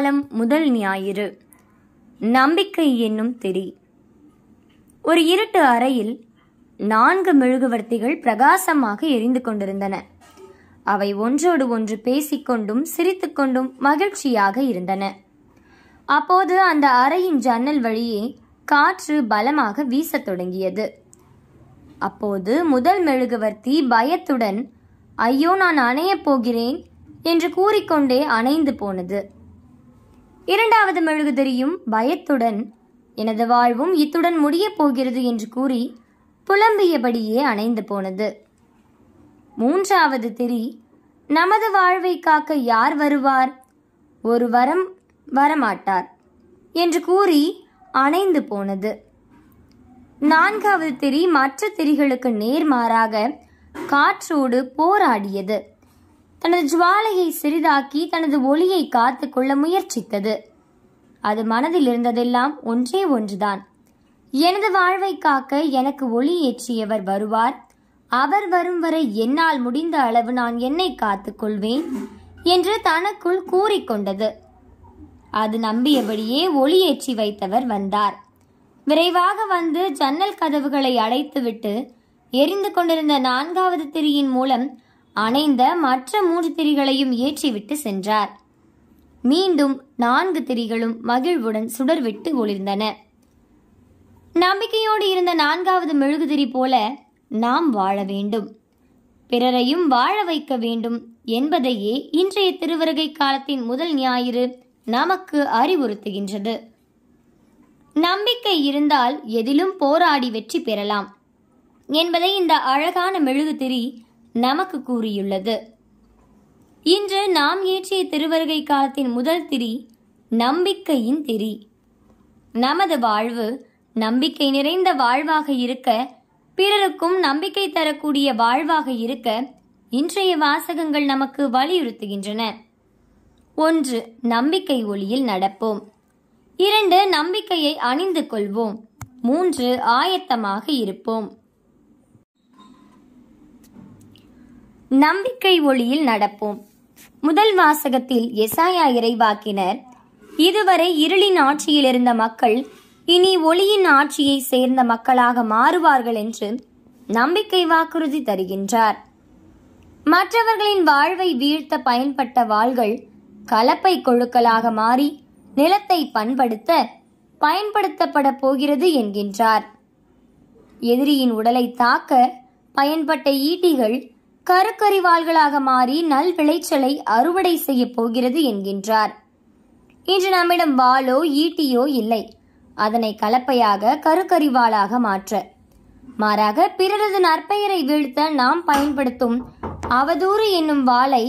மாதம் முதல் ஞாயிறு நம்பிக்கை என்னும் திரி ஒரு இருட்டு அறையில் நான்கு மெழுகுவர்த்திகள் பிரகாசமாக எரிந்து கொண்டிருந்தன அவை ஒன்றோடு ஒன்று பேசிக்கொண்டும் சிரித்துக்கொண்டும் மகிழ்ச்சியாக இருந்தன அப்போது அந்த அறையின் ஜன்னல் வழியே காற்று பலமாக வீசத் தொடங்கியது அப்போது முதல் மெழுகுவர்த்தி பயத்துடன் ஐயோ நான் அணையப் போகிறேன் என்று கூறிக்கொண்டே அணைந்து போனது இரண்டாவது மெழுகுதிரியும் பயத்துடன் எனது வாழ்வும் இத்துடன் முடியப் போகிறது என்று கூறி புலம்பியபடியே அணைந்து போனது மூன்றாவது திரி நமது வாழ்வை காக்க யார் வருவார் ஒரு வரம் வரமாட்டார் என்று கூறி அணைந்து போனது நான்காவது திரி மற்ற திரிகளுக்கு நேர்மாறாக காற்றோடு போராடியது தனது ஜுவாலையை சிறிதாக்கி தனது ஒளியை காத்து கொள்ள முயற்சித்தது அது மனதில் இருந்ததெல்லாம் ஒன்றே ஒன்றுதான் எனது வாழ்வை காக்க எனக்கு ஒளி ஏற்றியவர் வருவார் அவர் வரும் வரை என்னால் முடிந்த அளவு நான் என்னை காத்துக் கொள்வேன் என்று தனக்குள் கூறிக்கொண்டது அது நம்பியபடியே ஒளி ஏற்றி வைத்தவர் வந்தார் விரைவாக வந்து ஜன்னல் கதவுகளை அடைத்துவிட்டு எரிந்து கொண்டிருந்த நான்காவது திரியின் மூலம் அணைந்த மற்ற மூன்று திரிகளையும் ஏற்றிவிட்டு சென்றார் மீண்டும் நான்கு திரிகளும் மகிழ்வுடன் சுடர்விட்டு ஒளிர்ந்தன நம்பிக்கையோடு இருந்த நான்காவது மெழுகுதிரி போல நாம் வாழ வேண்டும் பிறரையும் வாழ வைக்க வேண்டும் என்பதையே இன்றைய திருவருகை காலத்தின் முதல் ஞாயிறு நமக்கு அறிவுறுத்துகின்றது நம்பிக்கை இருந்தால் எதிலும் போராடி வெற்றி பெறலாம் என்பதை இந்த அழகான மெழுகுதிரி நமக்கு கூறியுள்ளது இன்று நாம் ஏற்றிய திருவருகை காலத்தின் முதல் திரி நம்பிக்கையின் திரி நமது வாழ்வு நம்பிக்கை நிறைந்த வாழ்வாக இருக்க பிறருக்கும் நம்பிக்கை தரக்கூடிய வாழ்வாக இருக்க இன்றைய வாசகங்கள் நமக்கு வலியுறுத்துகின்றன ஒன்று நம்பிக்கை ஒளியில் நடப்போம் இரண்டு நம்பிக்கையை அணிந்து கொள்வோம் மூன்று ஆயத்தமாக இருப்போம் நம்பிக்கை ஒளியில் நடப்போம் முதல் வாசகத்தில் எசாயா இறைவாக்கினர் இதுவரை இருளின் ஆட்சியில் இருந்த மக்கள் இனி ஒளியின் ஆட்சியை சேர்ந்த மக்களாக மாறுவார்கள் என்று நம்பிக்கை வாக்குறுதி தருகின்றார் மற்றவர்களின் வாழ்வை வீழ்த்த பயன்பட்ட வாள்கள் கலப்பை கொழுக்களாக மாறி நிலத்தை பண்படுத்த பயன்படுத்தப்பட போகிறது என்கின்றார் எதிரியின் உடலை தாக்க பயன்பட்ட ஈட்டிகள் கருக்கறிவாள்களாக மாறி நல் விளைச்சலை அறுவடை செய்ய போகிறது என்கின்றார் இன்று நம்மிடம் வாளோ ஈட்டியோ இல்லை அதனை கலப்பையாக கருக்கறிவாளாக மாற்ற மாறாக பிறரது நற்பெயரை வீழ்த்த நாம் பயன்படுத்தும் அவதூறு என்னும் வாளை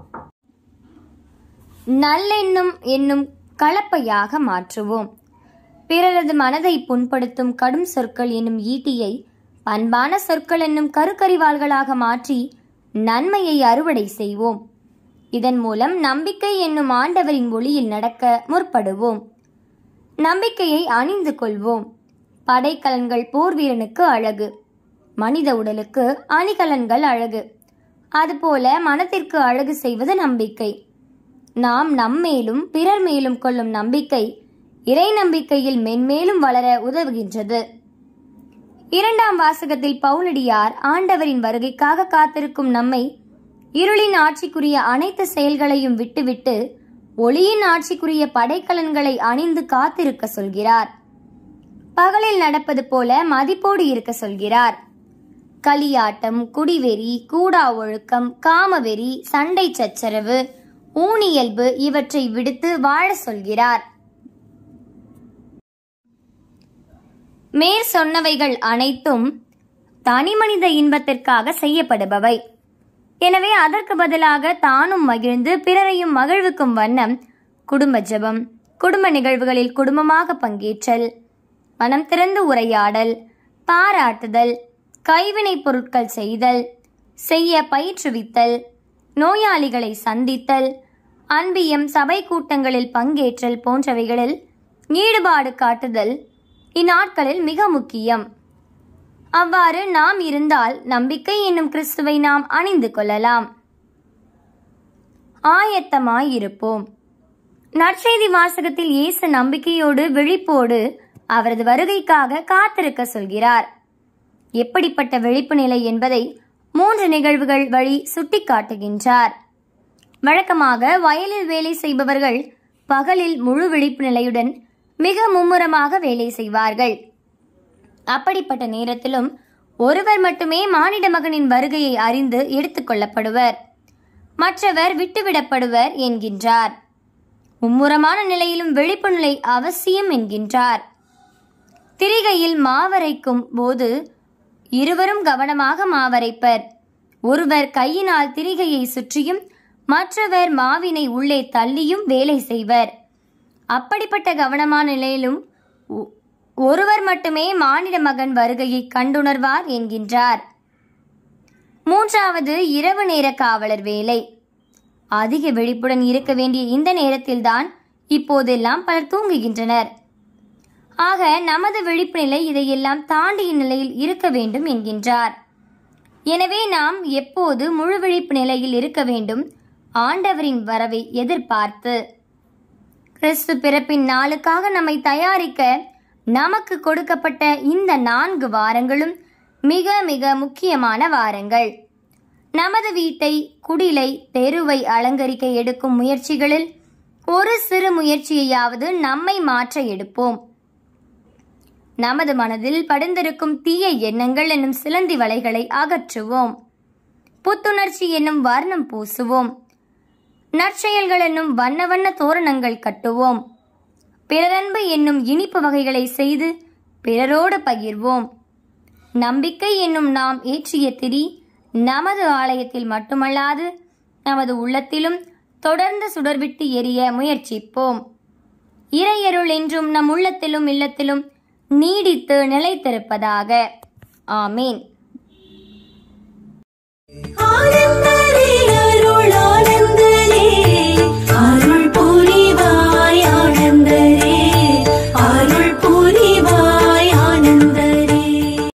நல்லெண்ணம் என்னும் கலப்பையாக மாற்றுவோம் பிறரது மனதை புண்படுத்தும் கடும் சொற்கள் என்னும் ஈட்டியை பண்பான சொற்கள் என்னும் கருக்கறிவாள்களாக மாற்றி நன்மையை அறுவடை செய்வோம் இதன் மூலம் நம்பிக்கை என்னும் ஆண்டவரின் ஒளியில் நடக்க முற்படுவோம் நம்பிக்கையை அணிந்து கொள்வோம் படைக்கலன்கள் போர் வீரனுக்கு அழகு மனித உடலுக்கு அணிகலன்கள் அழகு அதுபோல மனத்திற்கு அழகு செய்வது நம்பிக்கை நாம் நம்மேலும் பிறர் மேலும் கொள்ளும் நம்பிக்கை இறை நம்பிக்கையில் மென்மேலும் வளர உதவுகின்றது இரண்டாம் வாசகத்தில் பவுலடியார் ஆண்டவரின் வருகைக்காக காத்திருக்கும் நம்மை இருளின் ஆட்சிக்குரிய அனைத்து செயல்களையும் விட்டுவிட்டு ஒளியின் ஆட்சிக்குரிய படைக்கலன்களை அணிந்து காத்திருக்க சொல்கிறார் பகலில் நடப்பது போல மதிப்போடு இருக்க சொல்கிறார் களியாட்டம் குடிவெறி கூடா ஒழுக்கம் காமவெறி சண்டை சச்சரவு ஊனியல்பு இவற்றை விடுத்து வாழ சொல்கிறார் மேற் சொன்னவைகள் அனைத்தும் தனிமனித இன்பத்திற்காக செய்யப்படுபவை எனவே அதற்கு பதிலாக தானும் மகிழ்ந்து பிறரையும் மகிழ்விக்கும் வண்ணம் குடும்ப ஜெபம் குடும்ப நிகழ்வுகளில் குடும்பமாக பங்கேற்றல் மனம் திறந்து உரையாடல் பாராட்டுதல் கைவினைப் பொருட்கள் செய்தல் செய்ய பயிற்றுவித்தல் நோயாளிகளை சந்தித்தல் அன்பியம் சபை கூட்டங்களில் பங்கேற்றல் போன்றவைகளில் ஈடுபாடு காட்டுதல் இந்நாட்களில் மிக முக்கியம் அவ்வாறு நாம் இருந்தால் நம்பிக்கை என்னும் கிறிஸ்துவை நாம் அணிந்து கொள்ளலாம் ஆயத்தமாயிருப்போம் நற்செய்தி வாசகத்தில் இயேசு நம்பிக்கையோடு விழிப்போடு அவரது வருகைக்காக காத்திருக்க சொல்கிறார் எப்படிப்பட்ட விழிப்பு நிலை என்பதை மூன்று நிகழ்வுகள் வழி சுட்டிக்காட்டுகின்றார் வழக்கமாக வயலில் வேலை செய்பவர்கள் பகலில் முழு விழிப்பு நிலையுடன் மிக மும்முரமாக வேலை செய்வார்கள் அப்படிப்பட்ட நேரத்திலும் ஒருவர் மட்டுமே மானிட மகனின் வருகையை அறிந்து எடுத்துக்கொள்ளப்படுவர் மற்றவர் விட்டுவிடப்படுவர் என்கின்றார் மும்முரமான நிலையிலும் விழிப்பு நிலை அவசியம் என்கின்றார் திரிகையில் மாவரைக்கும் போது இருவரும் கவனமாக மாவரைப்பர் ஒருவர் கையினால் திரிகையை சுற்றியும் மற்றவர் மாவினை உள்ளே தள்ளியும் வேலை செய்வர் அப்படிப்பட்ட கவனமான நிலையிலும் ஒ- ஒருவர் மட்டுமே மானிட மகன் வருகையை கண்டுணர்வார் என்கின்றார் மூன்றாவது இரவு நேர காவலர் வேலை அதிக விழிப்புடன் இருக்க வேண்டிய இந்த நேரத்தில்தான் இப்போதெல்லாம் பலர் தூங்குகின்றனர் ஆக நமது விழிப்பு நிலை இதையெல்லாம் தாண்டிய நிலையில் இருக்க வேண்டும் என்கின்றார் எனவே நாம் எப்போது முழு விழிப்பு நிலையில் இருக்க வேண்டும் ஆண்டவரின் வரவை எதிர்பார்த்து கிறிஸ்து பிறப்பின் நாளுக்காக நம்மை தயாரிக்க நமக்கு கொடுக்கப்பட்ட இந்த நான்கு வாரங்களும் மிக மிக முக்கியமான வாரங்கள் நமது வீட்டை குடிலை தெருவை அலங்கரிக்க எடுக்கும் முயற்சிகளில் ஒரு சிறு முயற்சியையாவது நம்மை மாற்ற எடுப்போம் நமது மனதில் படுந்திருக்கும் தீய எண்ணங்கள் என்னும் சிலந்தி வலைகளை அகற்றுவோம் புத்துணர்ச்சி என்னும் வர்ணம் பூசுவோம் நற்செயல்கள் என்னும் வண்ண வண்ண தோரணங்கள் கட்டுவோம் பிறரன்பு என்னும் இனிப்பு வகைகளை செய்து பிறரோடு பகிர்வோம் நம்பிக்கை என்னும் நாம் ஏற்றிய திரி நமது ஆலயத்தில் மட்டுமல்லாது நமது உள்ளத்திலும் தொடர்ந்து சுடர்விட்டு எரிய முயற்சிப்போம் இறையருள் என்றும் நம் உள்ளத்திலும் இல்லத்திலும் நீடித்து நிலைத்திருப்பதாக ஆமீன் ஆனந்த